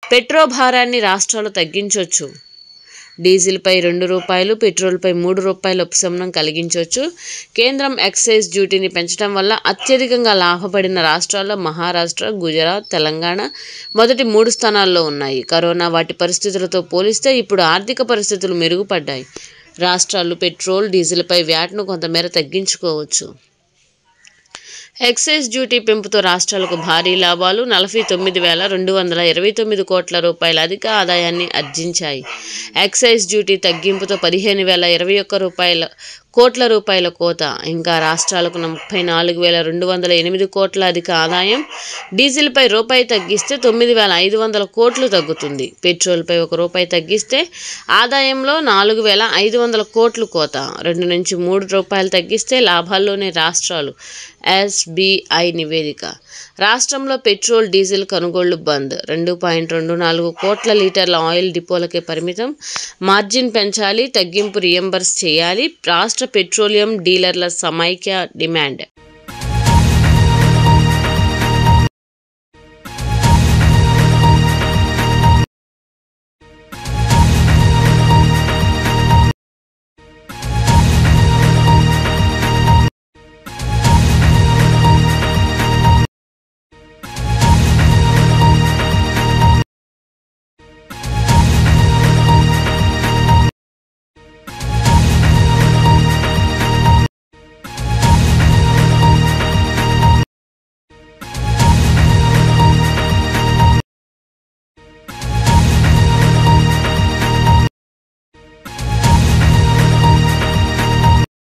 petro భారాన్ని రాష్ట్రాలు తగ్గించవచ్చు డీజిల్పై రెండు రూపాయలు పెట్రోల్పై మూడు రూపాయల ఉపశమనం కలిగించవచ్చు కేంద్రం ఎక్సైజ్ డ్యూటీని పెంచడం వల్ల అత్యధికంగా లాభపడిన రాష్ట్రాల్లో మహారాష్ట్ర గుజరాత్ తెలంగాణ మొదటి మూడు స్థానాల్లో ఉన్నాయి కరోనా వాటి పరిస్థితులతో పోలిస్తే ఇప్పుడు ఆర్థిక పరిస్థితులు మెరుగుపడ్డాయి రాష్ట్రాలు పెట్రోల్ డీజిల్పై వ్యాట్ను కొంతమేర తగ్గించుకోవచ్చు ఎక్సైజ్ డ్యూటీ పెంపుతో రాష్ట్రాలకు భారీ లాభాలు నలభై తొమ్మిది వేల రెండు వందల ఇరవై తొమ్మిది కోట్ల రూపాయల అధిక ఆదాయాన్ని ఆర్జించాయి ఎక్సైజ్ డ్యూటీ తగ్గింపుతో పదిహేను వేల ఇరవై ఒక్క రూపాయల కోట్ల రూపాయల కోత ఇంకా రాష్ట్రాలకు ముప్పై నాలుగు వేల రెండు వందల ఎనిమిది కోట్ల అధిక ఆదాయం డీజిల్పై రూపాయి తగ్గిస్తే తొమ్మిది వేల ఐదు వందల కోట్లు తగ్గుతుంది పెట్రోల్పై ఒక రూపాయి తగ్గిస్తే ఆదాయంలో నాలుగు వేల ఐదు వందల కోట్లు కోత రెండు నుంచి మూడు రూపాయలు తగ్గిస్తే లాభాల్లోనే రాష్ట్రాలు ఎస్బీఐ నివేదిక రాష్ట్రంలో పెట్రోల్ డీజిల్ కొనుగోళ్లు బంద్ రెండు పాయింట్ రెండు నాలుగు కోట్ల లీటర్ల ఆయిల్ డిపోలకే పరిమితం మార్జిన్ పెంచాలి తగ్గింపు రియంబర్స్ చేయాలి రాష్ట్ర పెట్రోలియం డీలర్ల సమైక్య డిమాండ్